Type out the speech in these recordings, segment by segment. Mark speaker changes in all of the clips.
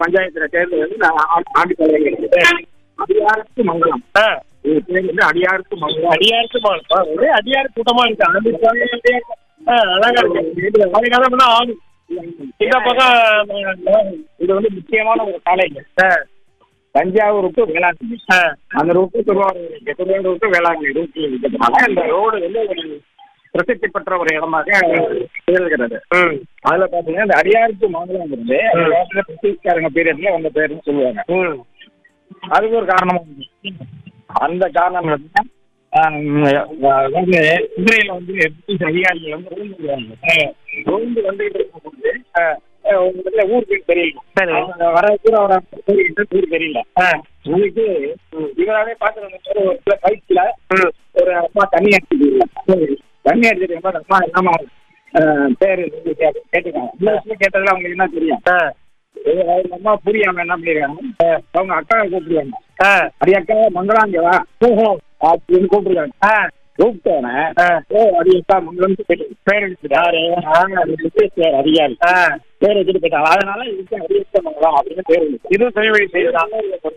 Speaker 1: பஞ்சாயத்துல தேர்தல் வந்து நான் ஆ- ஆண்டிப்பாளையம் இருக்குது அடியாருக்கு மங்கலம்
Speaker 2: ஆ,
Speaker 1: இது பேர் வந்து அடியாருக்கு மங்கலம்
Speaker 2: அடியாருக்கு மா- ஆ, ஒரே அடியார் கூட்டமா இருக்கு ஆண்டிப்பாளையம் அடியார். ஆ, அழகா இருக்கு அதுக்காக தான் ஆளு இந்த பக்கம்
Speaker 1: இது வந்து முக்கியமான ஒரு சாலைங்க
Speaker 2: ஆ,
Speaker 1: தஞ்சாவூர் டு வேளாங்கண்ணி
Speaker 2: ஆ,
Speaker 1: அந்த ரூட்டு திருவாரூர் இருக்கு. திருவாரூர் டு வேளாங்கண்ணி ரூட்டில் இருக்கிறதுனால இந்த ரோடு வந்து ஒரு பிரசித்தி பெற்ற ஒரு இடமாக திகழ்கிறது
Speaker 2: ம்,
Speaker 1: அதுல பாத்தீங்கன்னா இந்த அடியாருக்கு மங்கலம்ங்கிறது அந்த காலத்துல பிரிட்டிஷ்காரங்க பீரியட்ல வந்த பேருன்னு சொல்லுவாங்க
Speaker 2: ம்.
Speaker 1: அதுக்கு ஒரு காரணம் இருக்கு. அந்த காரணம் வந்து ஆஹ் வந்து குதிரையில வந்து பிரிட்டிஷ் அதிகாரிகள் வந்து ரோந்து வருவாங்க ரோந்து வந்துகிட்டு இருக்கும்போது ஆஹ் ஆஹ் உங்களுக்கு ஊர் பேர் தெரியல
Speaker 2: சரி.
Speaker 1: அவங்க வர கூட வர ஊர் தெரியல
Speaker 2: ஆ,
Speaker 1: உங்களுக்கு இவராவே பார்த்து ஒரு சில பைக்ல
Speaker 2: ம்.
Speaker 1: ஒரு அம்மா தண்ணி அடிச்சுட்டு தண்ணி அடிச்சிட்டு இருக்கும்போது அம்மா என்னமா ஆஹ் பேரு வந்து கே- கேட்டுக்காங்க இங்கிலீஷ்ல கேட்டதுல அவங்களுக்கு என்ன தெரியும்
Speaker 2: ஆ,
Speaker 1: ஏய், அவங்க அம்மா புரியாம என்ன பண்ணிருக்காங்க அவங்க அக்காவை கூப்பிடுவாங்க
Speaker 2: ஆ,
Speaker 1: அடி அக்கா மங்களாங்க வா அப்படின்னு கூப்பிடுறாங்க
Speaker 2: ஆ,
Speaker 1: கூப்பிட்டோன்னே
Speaker 2: ஆ.
Speaker 1: ஓ அடி அக்கா மங்கலம் கேட்டு பேர் வச்சுட்டு யாரு நாங்க அது பிரிட்டிஷ் பேர் அதிகாரி
Speaker 2: ஆ.
Speaker 1: பேர் வச்சுட்டு போயிட்டாங்க அதனால இதுக்கு அடி அக்கா மங்கலம் அப்படின்னு பேர் வந்துச்சு
Speaker 2: இது சரிவழி செய்யலாம்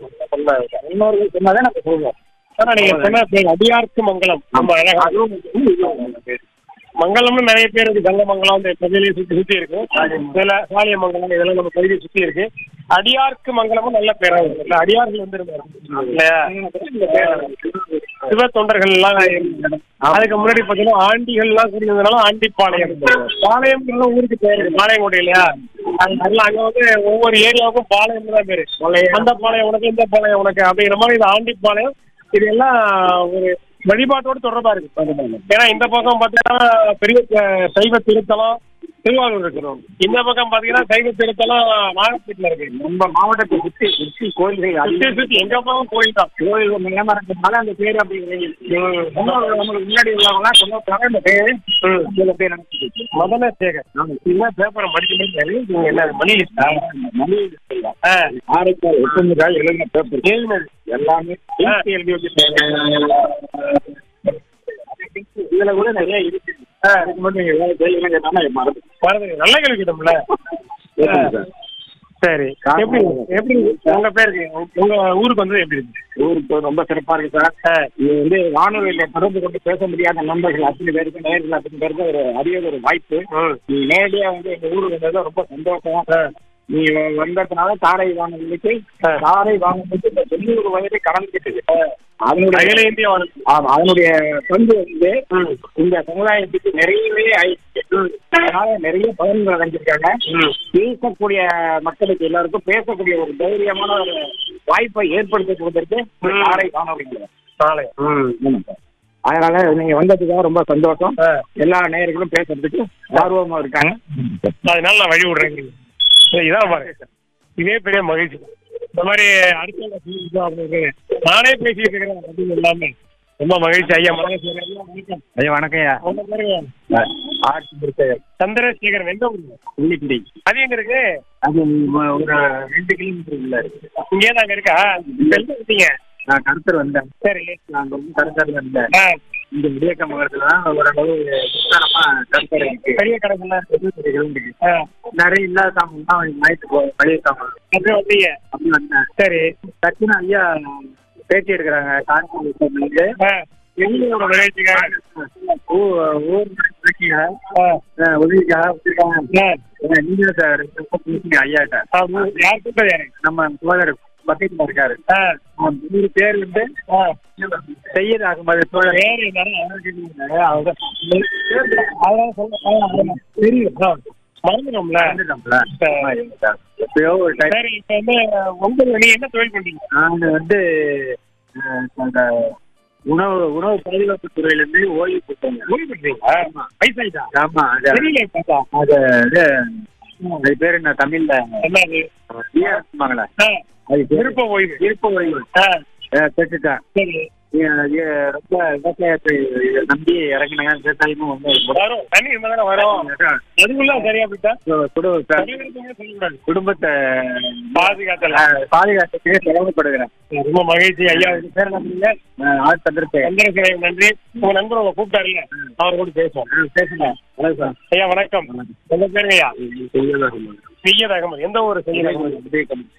Speaker 1: இன்னொரு சொன்னாதான் நம்ம சொல்லுவோம்
Speaker 2: ஆனா நீங்க சொன்ன பேர் அடியாருக்கு மங்கலம் ரொம்ப அழகா
Speaker 1: அதுவும் முக்கியம், இதுவும் நல்ல பேர்
Speaker 2: மங்கலம்னு நிறைய பேர் இருக்கு கங்கமங்கலம் இந்த பகுதியிலேயே சுத்தி சுத்தி இருக்கு இதுல சாலியமங்கலம் இதெல்லாம் நம்ம பகுதியை சுத்தி இருக்கு அடியாருக்கு மங்கலமும் நல்ல பேரா இருக்கு இல்ல அடியார்கள் வந்துருந்தாரு இல்லையா
Speaker 1: இந்த பேர்
Speaker 2: சிவ தொண்டர்கள் எல்லாம் இருந்தாங்க. அதுக்கு முன்னாடி பாத்தீங்கன்னா ஆண்டிகள் எல்லாம் கூடியதுனால ஆண்டிப்பாளையம் பாளையம் ஊருக்கு பேரு பாளையங்கோட்டை இல்லையா அதனால அங்க வந்து ஒவ்வொரு ஏரியாவுக்கும் பாளையம் தான் பேரு அந்த பாளையம் உனக்கு இந்த பாளையம் உனக்கு அப்படிங்கிற மாதிரி இது ஆண்டிப்பாளையம் இது எல்லாம் ஒரு வழிபாட்டோடு தொடர்பா இருக்கு ஏன்னா இந்த பக்கம் பாத்தீங்கன்னா பெரிய அஹ், சைவ திருத்தலம் திருவாரூர் இருக்கணும் இந்த பக்கம் பாத்தீங்கன்னா சைவ திருத்தலம் நாகப்பட்டினம் இருக்கு
Speaker 1: நம்ம மாவட்டத்தை சுற்றி சுற்றி கோயில்கள்
Speaker 2: சுத்தி
Speaker 1: அதிகம்
Speaker 2: சுத்தி எங்க பக்கம் கோயில் தான்
Speaker 1: கோயில் நிலமா இருக்கிறதுனால அந்த பேர் அப்படி முன்னோர்கள் நம்மளுக்கு முன்னாடி உள்ளவங்கலாம் சொன்னாங்க இந்த பேர் இந்த பேர் நினைச்சிட்டு
Speaker 2: மதன சேகர் என்ன பேப்பரை படிக்க நீங்க என்ன மணி லிஸ்டா ஆ
Speaker 1: ஆரைக்கால் ஒட்டுமுகால் எழுதின பேப்பர்
Speaker 2: எழுதினது
Speaker 1: எல்லாமே எழுதி எழுதி வச்சிருக்காங்க இதுல கூட நிறைய இருக்கு அதுக்கு மட்டும் நீங்க ஏதாவது கேள்வி கேட்டாலும் மறந்து
Speaker 2: பாருங்க நல்ல கேள்வி கேட்டோம்ல சரி எப்படி எப்படி உங்க பேருக்கு உங்க ஊருக்கு வந்தது எப்படி இருக்கு
Speaker 1: ஊருக்கு ரொம்ப சிறப்பா இருக்கு சார் இது வந்து வானொலியில தொடர்பு கொண்டு பேச முடியாத நண்பர்கள் அத்தனை பேருக்கு நேரில் அத்தனை பேருக்கு ஒரு அரிய ஒரு வாய்ப்பு நீ நேரடியா வந்து எங்க ஊருக்கு வந்தது ரொம்ப சந்தோஷம் நீ வந்ததுனால தாரை வானொலிக்கு தாரை வானொலிக்கு இப்ப தொண்ணூறு வயதை கடந்துக்கிட்டு அதனுடைய
Speaker 2: அகில இந்திய வானொலி
Speaker 1: ஆமா அதனுடைய பங்கு வந்து இந்த சமுதாயத்துக்கு நிறையவே ஆயிடுச்சு அதனால நிறைய பலன்கள் அடைஞ்சிருக்காங்க பேசக்கூடிய மக்களுக்கு எல்லாருக்கும் பேசக்கூடிய ஒரு தைரியமான ஒரு வாய்ப்பை ஏற்படுத்தி கொடுத்திருக்கு தாரை வானொலிங்க
Speaker 2: நாளை
Speaker 1: அதனால நீங்க வந்ததுக்காக ரொம்ப சந்தோஷம் எல்லா நேயர்களும் பேசுறதுக்கு ஆர்வமா இருக்காங்க
Speaker 2: அதனால நான் வழி விடுறேன் சரி, இதான் பாருங்க இதே பெரிய மகிழ்ச்சி இந்த மாதிரி அடுத்த பேசிக்கலாம் அப்படின்னு நானே பேசிட்டு இருக்கிறேன் அப்படின்னு இல்லாம ரொம்ப மகிழ்ச்சி ஐயா மனசு வணக்கம்
Speaker 1: ஐயா வணக்கம் ஐயா
Speaker 2: உங்க பேருங்க
Speaker 1: ஆட்சி முடிச்ச
Speaker 2: சந்திரசேகர் எந்த ஊருங்க
Speaker 1: உள்ளிப்பிடி
Speaker 2: அது எங்க இருக்கு
Speaker 1: அது ஒரு ரெண்டு கிலோமீட்டர் உள்ள இருக்கு
Speaker 2: இங்கே தாங்க இருக்கா இப்ப எங்க இருக்கீங்க
Speaker 1: நான் கருத்தர் வந்தேன்
Speaker 2: சரி
Speaker 1: நான் ரொம்ப கருத்தர் வந்தேன்
Speaker 2: ஆ,
Speaker 1: இந்த விடியக்க மகரத்துல தான் ஓரளவு விஸ்தாரமா கருத்தர் இருக்கு
Speaker 2: பெரிய கடைகள்லாம் இருக்கு
Speaker 1: இருபத்தெட்டு கிலோமீட்டர்
Speaker 2: ஆ,
Speaker 1: நிறைய இல்லாத சாமான் தான் நைட்டு பழைய சாமான்
Speaker 2: அப்படியே வந்தீங்க
Speaker 1: அப்படி வந்தேன்
Speaker 2: சரி
Speaker 1: டக்குன்னு ஐயா பேட்டி எடுக்கிறாங்க காஞ்சிபுரத்துலேருந்து
Speaker 2: ஆ, எங்களோட நிகழ்ச்சிக்காக
Speaker 1: ஊர் பேட்டியா
Speaker 2: ஆ,
Speaker 1: உதவிக்காக வச்சிருக்காங்க
Speaker 2: ஆ,
Speaker 1: நீங்க சார் பேசுங்க ஐயாட்ட
Speaker 2: ஆ, யார் கூப்பிட்டது யாரு
Speaker 1: நம்ம சோதர் பக்கத்துல இருக்காரு
Speaker 2: ஆ,
Speaker 1: நூறு பேர் வந்து
Speaker 2: ஆ.
Speaker 1: செய்யது ஆகும்போது சோழர்
Speaker 2: வேற என்னன்னா, அவங்க அதான் சொல்ல- அதான் அதான் தெரியும் ஆ, மறந்துட்டோம்ல
Speaker 1: எப்பயோ ஒரு டைம்
Speaker 2: சரி இப்ப வந்து உங்களுக்கு நீங்க என்ன தொழில் பண்றீங்க
Speaker 1: நான் வந்து அஹ், அந்த உணவு உணவு பாதுகாப்பு துறையில இருந்து ஓய்வு பெற்றேன்
Speaker 2: ஓய்வு பண்றீங்களா வயசாயிட்டா
Speaker 1: ஆமா அது
Speaker 2: தெரியல பார்த்தா
Speaker 1: அது இது அது பேர் என்ன தமிழ்ல
Speaker 2: என்னது
Speaker 1: விஆர்எஸ்மாங்களா
Speaker 2: ஆ,
Speaker 1: அது பேரு
Speaker 2: விருப்ப ஓய்வு
Speaker 1: விருப்ப ஓய்வு
Speaker 2: ஆ,
Speaker 1: அஹ், பெற்றுட்டேன்
Speaker 2: சரி
Speaker 1: ஏ- ஏ, ரொம்ப விவசாயத்தை நம்பி இறங்கினாங்க விவசாயமும் வந்து
Speaker 2: வரும் தண்ணி இருந்தா தானே வரும் அதுக்குள்ள சரியா போயிட்டா
Speaker 1: குடும்ப
Speaker 2: தலைவருக்குமே சொல்லக்கூடாது
Speaker 1: குடும்பத்தை
Speaker 2: பாதுகாத்தல
Speaker 1: அஹ், பாதுகாத்துக்கு செலவுப்படுகிறேன்
Speaker 2: ரொம்ப மகிழ்ச்சி ஐயா இது பேர் என்ன பண்ணீங்க
Speaker 1: ஆள் தந்திருக்கேன்
Speaker 2: சந்திரசேகர் நன்றி உங்க நண்பர் உங்க கூப்பிட்டாருல்ல அவர் கூட பேசுவோம்
Speaker 1: பேசுங்க வணக்கம்
Speaker 2: ஐயா வணக்கம் உங்க பேருங்க ஐயா
Speaker 1: செய்யலாம்
Speaker 2: செய்யத் அகமது எந்த ஊர் செய்யத் அகமது
Speaker 1: விஜயகாந்த்